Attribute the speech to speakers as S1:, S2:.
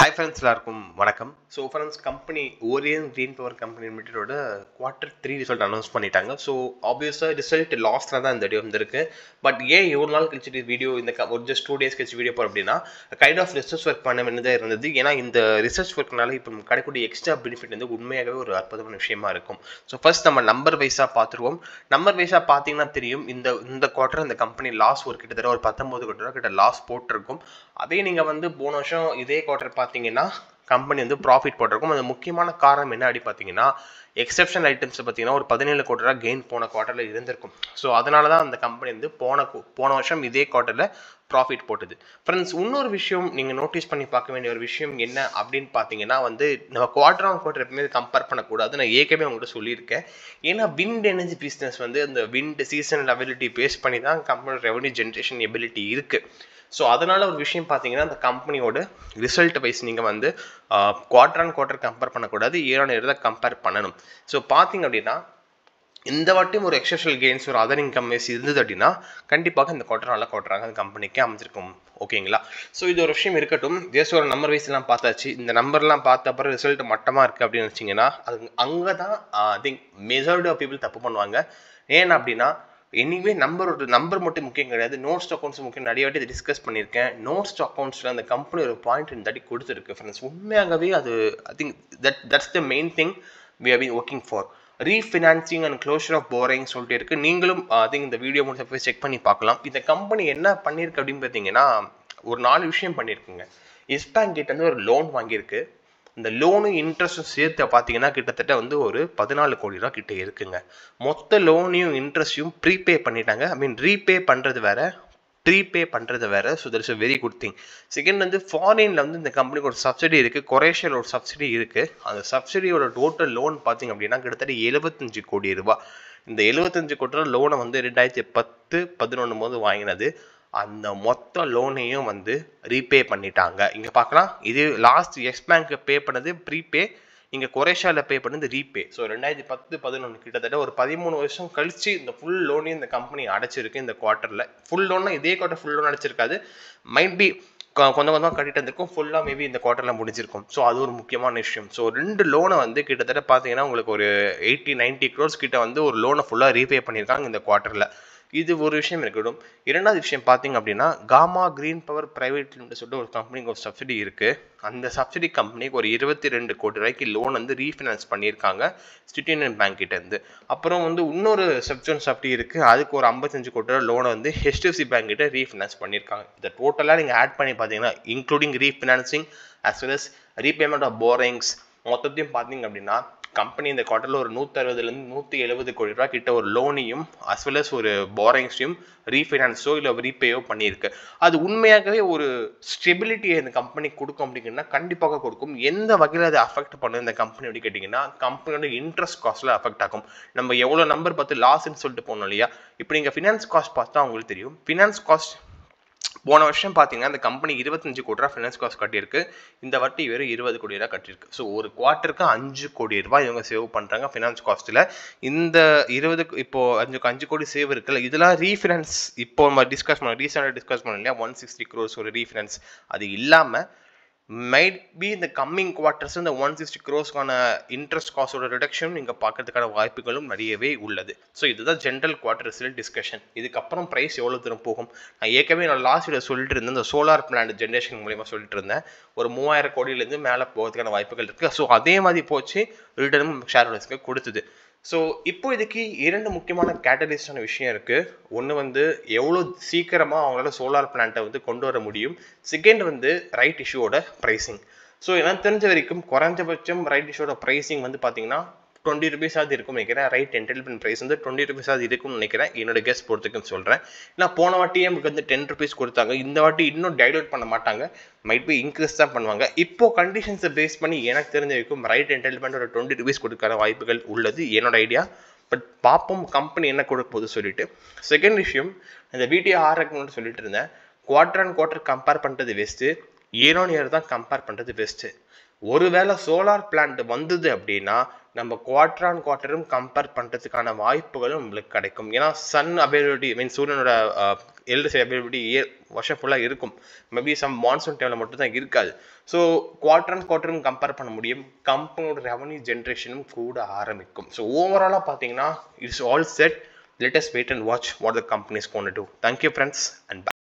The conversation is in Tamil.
S1: ஹாய் ஃப்ரெண்ட்ஸ் எல்லாருக்கும் வணக்கம் so friends company Orient green power company லிமிட்டடோட குவார்ட்டர் த்ரீ ரிசல்ட் அனௌன்ஸ் பண்ணிட்டாங்க ஸோ ஆப்வியஸாக ரிசல்ட் லாஸ்ட்டில் தான் இந்த வீடியோ வந்திருக்கு பட் ஏன் ஒரு நாள் கழிச்சுட்டு வீடியோ இந்த க- ஒரு ஜஸ்ட் டூ டேஸ் கழிச்சு வீடியோ போகிறோம் அப்படின்னா கைண்ட் ஆஃப் ரிசர்ச் ஒர்க் பண்ண வேண்டியதாக இருந்தது ஏன்னா இந்த ரிசர்ச் ஒர்க்னால இப்போ கிடைக்கக்கூடிய எக்ஸ்ட்ரா பெனிஃபிட் வந்து உண்மையாகவே ஒரு அற்புதமான விஷயமா இருக்கும் ஸோ ஃபர்ஸ்ட் நம்ம நம்பர் வைஸாக பார்த்துருவோம் நம்பர் வைஸாக பார்த்தீங்கன்னா தெரியும் இந்த இந்த குவார்ட்டர் இந்த கம்பெனி லாஸ் ஒரு கிட்டத்தட்ட ஒரு பத்தொம்பது கோடி ரூபா கிட்ட லாஸ் போட்டிருக்கும் அதே நீங்கள் வந்து போன வருஷம் இதே குவார்ட்டர் பார்த்தீங்கன்னா கம்பெனி வந்து ப்ராஃபிட் போட்டிருக்கும் அது முக்கியமான காரணம் என்ன அப்படி பார்த்தீங்கன்னா எக்ஸப்ஷனல் ஐட்டம்ஸ் பார்த்தீங்கன்னா ஒரு பதினேழு கோடி ரூபா கெயின் போன குவார்ட்டரில் இருந்திருக்கும் ஸோ அதனால தான் அந்த கம்பெனி வந்து போன கு- போன வருஷம் இதே குவார்ட்டரில் ப்ராஃபிட் போட்டது ஃப்ரெண்ட்ஸ் இன்னொரு விஷயம் நீங்கள் நோட்டீஸ் பண்ணி பார்க்க வேண்டிய ஒரு விஷயம் என்ன அப்படின்னு பார்த்தீங்கன்னா வந்து நம்ம குவார்டர் ஆன் குவார்டர் எப்பவுமே கம்பேர் பண்ணக்கூடாது நான் ஏற்கனவே உங்கள்கிட்ட சொல்லியிருக்கேன் ஏன்னா விண்ட் எனர்ஜி பிஸ்னஸ் வந்து அந்த விண்ட் சீசனல் அபிலிட்டி பேஸ் பண்ணி தான் கம்பெனி ரெவன்யூ ஜென்ரேஷன் எபிலிட்டி இருக்குது ஸோ அதனால ஒரு விஷயம் பார்த்தீங்கன்னா அந்த கம்பெனியோட ரிசல்ட் வைஸ் நீங்கள் வந்து குவார்டர் ஆன் குவார்டர் கம்பேர் பண்ணக்கூடாது இயர் ஆன் இயர் தான் கம்பேர் பண்ணணும் ஸோ பார்த்தீங்க அப்படின்னா இந்த வாட்டியும் ஒரு எக்ஸப்ஷனல் கெயின்ஸ் ஒரு அதர் இன்கம் வைஸ் இருந்தது அப்படின்னா கண்டிப்பாக இந்த குவார்டர் நல்ல குவார்டராக அந்த கம்பெனிக்கு அமைஞ்சிருக்கும் ஓகேங்களா ஸோ இது ஒரு விஷயம் இருக்கட்டும் ஜஸ்ட் ஒரு நம்பர் வைஸ்லாம் பார்த்தாச்சு இந்த நம்பர்லாம் பார்த்த அப்புறம் ரிசல்ட் மட்டமாக இருக்குது அப்படின்னு வச்சிங்கன்னா அது அங்கே தான் I think majority of people தப்பு பண்ணுவாங்க ஏன் அப்படின்னா எனிவே நம்பர் ஒரு நம்பர் மட்டும் முக்கியம் கிடையாது நோட்ஸ் அக்கௌண்ட்ஸ் முக்கியம் நிறைய வாட்டி டிஸ்கஸ் பண்ணியிருக்கேன் நோட்ஸ் அக்கௌண்ட்ஸில் அந்த கம்பெனி ஒரு பாயிண்ட் இந்த தாட்டி கொடுத்துருக்கு ஃப்ரெண்ட்ஸ் உண்மையாகவே அது I think that that's the main thing we have been working for refinancing and closure of borrowing சொல்லிட்டு இருக்கு நீங்களும் ஐ திங்க் இந்த வீடியோ முடிச்ச போய் செக் பண்ணி பார்க்கலாம் இந்த கம்பெனி என்ன பண்ணியிருக்கு அப்படின்னு பார்த்தீங்கன்னா ஒரு நாலு விஷயம் பண்ணியிருக்குங்க எஸ் பேங்க் கிட்ட இருந்து ஒரு லோன் வாங்கியிருக்கு இந்த லோனு இன்ட்ரெஸ்ட்டும் சேர்த்து பார்த்தீங்கன்னா கிட்டத்தட்ட வந்து ஒரு பதினாலு கோடி ரூபா கிட்ட இருக்குங்க மொத்த லோனையும் இன்ட்ரெஸ்டையும் ப்ரீபே பண்ணிட்டாங்க ஐ மீன் ரீபே பண்ணுறது வேற ப்ரீபே பண்ணுறது வேற so that is a very good thing second வந்து ஃபாரினில் வந்து இந்த கம்பெனிக்கு ஒரு சப்சிடி இருக்குது கொரேஷியாவில் ஒரு சப்சிடி இருக்குது அந்த சப்சிடியோட டோட்டல் லோன் பார்த்தீங்க அப்படின்னா கிட்டத்தட்ட எழுபத்தஞ்சு கோடி ரூபாய் இந்த எழுபத்தஞ்சு கோடி ரூபா லோனை வந்து ரெண்டாயிரத்தி பத்து பதினொன்று போது வாங்கினது அந்த மொத்த லோனையும் வந்து ரீபே பண்ணிட்டாங்க இங்கே பார்க்கலாம் இது லாஸ்ட் எஸ் பேங்க் பே பண்ணது ப்ரீபே இங்கே கொரேஷியாவில் பே பண்ணது ரீபே ஸோ ரெண்டாயிரத்தி பத்து பதினொன்று கிட்டத்தட்ட ஒரு பதிமூணு வருஷம் கழிச்சு இந்த ஃபுல் லோனையும் இந்த கம்பெனி அடைச்சிருக்கு இந்த குவார்ட்டரில் ஃபுல் லோன்னா இதே குவார்ட்டர் ஃபுல் லோன் அடைச்சிருக்காது மைட் பி கொஞ்சம் கொஞ்சம் கட்டிட்டு இருந்திருக்கும் ஃபுல்லாக மேபி இந்த குவார்ட்டரில் முடிஞ்சிருக்கும் ஸோ அது ஒரு முக்கியமான விஷயம் ஸோ ரெண்டு லோனை வந்து கிட்டத்தட்ட பார்த்தீங்கன்னா உங்களுக்கு ஒரு எயிட்டி நைன்ட்டி க்ரோர்ஸ் கிட்ட வந்து ஒரு லோனை ஃபுல்லாக ரீபே பண்ணியிருக்காங்க இந்த குவார்ட்டரில் இது ஒரு விஷயம் இருக்கட்டும் இரண்டாவது விஷயம் பார்த்தீங்க அப்படின்னா Gamma green power private limited சொல்லிட்டு ஒரு கம்பெனிக்கு ஒரு சப்சிடி இருக்குது அந்த சப்சிடி கம்பெனிக்கு ஒரு இருபத்தி ரெண்டு கோடி ரூபாய்க்கு லோன் வந்து ரீஃபினான்ஸ் பண்ணியிருக்காங்க ஸ்டேட் யூனியன் பேங்க் கிட்ட இருந்து அப்புறம் வந்து இன்னொரு சப்ஜன் சப்டி இருக்குது அதுக்கு ஒரு ஐம்பத்தஞ்சு கோடி ரூபா லோனை வந்து ஹெச்டிஎஃப்சி பேங்க் கிட்ட ரீஃபினான்ஸ் பண்ணியிருக்காங்க இதை டோட்டலாக நீங்கள் ஆட் பண்ணி பார்த்தீங்கன்னா including refinancing as well as repayment of borrowings மொத்தத்தையும் பார்த்தீங்க அப்படின்னா கம்பெனி இந்த குவார்ட்டரில் ஒரு நூற்றறுபதுலேருந்து நூற்றி எழுபது கோடி ரூபா கிட்ட ஒரு லோனையும் as well as ஒரு போரிங்ஸையும் ரீஃபைனான்ஸோ இல்லை ரீபேயோ பண்ணியிருக்கு அது உண்மையாகவே ஒரு ஸ்டெபிலிட்டியை இந்த கம்பெனி கொடுக்கும் அப்படிங்கன்னா கண்டிப்பாக கொடுக்கும் எந்த வகையில் அதை அஃபெக்ட் பண்ணும் இந்த கம்பெனி அப்படி கேட்டிங்கன்னா கம்பெனியோட இன்ட்ரெஸ்ட் காஸ்ட்டில் அஃபெக்ட் ஆகும் நம்ம எவ்வளோ நம்பர் பார்த்து லாஸ்ன்னு சொல்லிட்டு போனோம் இல்லையா இப்போ நீங்கள் ஃபினான்ஸ் காஸ்ட் பார்த்தா உங்களுக்கு தெரியும் ஃபினான்ஸ் காஸ்ட் போன வருஷம் பார்த்தீங்கன்னா அந்த கம்பெனி இருபத்தஞ்சு கோடி ரூபா ஃபினான்ஸ் காஸ்ட் கட்டியிருக்கு இந்த வாட்டி வெறும் இருபது கோடி ரூபா கட்டியிருக்கு ஸோ ஒரு குவார்ட்டருக்கு அஞ்சு கோடி ரூபாய் இவங்க சேவ் பண்ணுறாங்க ஃபினான்ஸ் காஸ்ட்டில் இந்த இருபது இப்போ அஞ்சு அஞ்சு கோடி சேவ் இருக்குல்ல இதெல்லாம் ரீஃபினான்ஸ் இப்போ நம்ம டிஸ்கஸ் பண்ண ரீசெண்டாக டிஸ்கஸ் பண்ணோம் இல்லையா ஒன் சிக்ஸ்டி க்ரோஸ் ஒரு ரீஃபினான்ஸ் அது இல்லாமல் மைட் பி இந்த கம்மிங் குவார்ட்டர்ஸ் இந்த ஒன் சிக்ஸ்டி க்ரோஸ்க்கான இன்ட்ரெஸ்ட் காஸ்டோட ரிடக்ஷன் நீங்கள் பார்க்கறதுக்கான வாய்ப்புகளும் நிறையவே உள்ளது ஸோ இதுதான் ஜென்ரல் குவார்ட்டர் ரிசல்ட் டிஸ்கஷன் இதுக்கப்புறம் ப்ரைஸ் எவ்வளோ தூரம் போகும் நான் ஏற்கனவே நான் லாஸ்ட் வீடியோ சொல்லிட்டு இருந்தேன் இந்த சோலார் பிளான்ட் ஜென்ரேஷன் மூலியமாக சொல்லிட்டு இருந்தேன் ஒரு மூவாயிரம் கோடியிலேருந்து மேலே போகிறதுக்கான வாய்ப்புகள் இருக்குது ஸோ அதே மாதிரி போச்சு ரிட்டர்னும் ஷேர் ஹோல்டர்ஸ்க்கு கொடுத்தது ஸோ இப்போ இதுக்கு இரண்டு முக்கியமான கேட்டலிஸ்டான விஷயம் இருக்குது ஒன்று வந்து எவ்வளோ சீக்கிரமாக அவங்களால சோலார் பிளான்ட்டை வந்து கொண்டு வர முடியும் செகண்ட் வந்து ரைட் இஷ்யூவோட ப்ரைஸிங் ஸோ எனக்கு தெரிஞ்ச வரைக்கும் குறைஞ்சபட்சம் ரைட் இஷ்யூவோட ப்ரைஸிங் வந்து பார்த்தீங்கன்னா டுவெண்ட்டி ருபீஸாவது இருக்கும் நினைக்கிறேன் ரைட் என்டெல்மெண்ட் ப்ரைஸ் வந்து டுவெண்ட்டி ருபீஸாவது இருக்கும்னு நினைக்கிறேன் என்னோட கெஸ் பொறுத்துக்குன்னு சொல்கிறேன் ஏன்னா போன வாட்டியே நமக்கு வந்து டென் ருபீஸ் கொடுத்தாங்க இந்த வாட்டி இன்னும் டைலூட் பண்ண மாட்டாங்க மைட் பி இன்க்ரீஸ் தான் பண்ணுவாங்க இப்போ கண்டிஷன்ஸை பேஸ் பண்ணி எனக்கு தெரிஞ்ச வரைக்கும் ரைட் என்டெல்மெண்ட் ஒரு டுவெண்ட்டி ருபீஸ் கொடுக்கான வாய்ப்புகள் உள்ளது என்னோட ஐடியா பட் பார்ப்போம் கம்பெனி என்ன கொடுக்க போகுது சொல்லிட்டு செகண்ட் விஷயம் இந்த வீடியோ ஆர்க்கு சொல்லிட்டு இருந்தேன் குவார்டர் அண்ட் குவார்டர் கம்பேர் பண்ணுறது பெஸ்ட்டு இயர் ஆன் இயர் தான் கம்பேர் பண்ணுறது பெஸ்ட்டு ஒருவேளை சோலார் பிளான்ட் வந்தது அப்படின்னா நம்ம குவார்டர் ஆன் குவார்ட்டரும் கம்பேர் பண்ணுறதுக்கான வாய்ப்புகளும் நம்மளுக்கு கிடைக்கும் ஏன்னா சன் அவைலபிலிட்டி மீன் சூரியனோட எல்டிசி அவைலபிலிட்டி இயர் வருஷம் ஃபுல்லாக இருக்கும் மேபி சம் மான்சூன் டைமில் மட்டும் தான் இருக்காது ஸோ குவார்டர் அண்ட் குவார்ட்டரும் கம்பேர் பண்ண முடியும் கம்பெனியோட ரெவன்யூ ஜென்ரேஷனும் கூட ஆரம்பிக்கும் ஸோ ஓவராலாக பார்த்தீங்கன்னா it's all set let us wait and watch what the company is going to do thank you friends and bye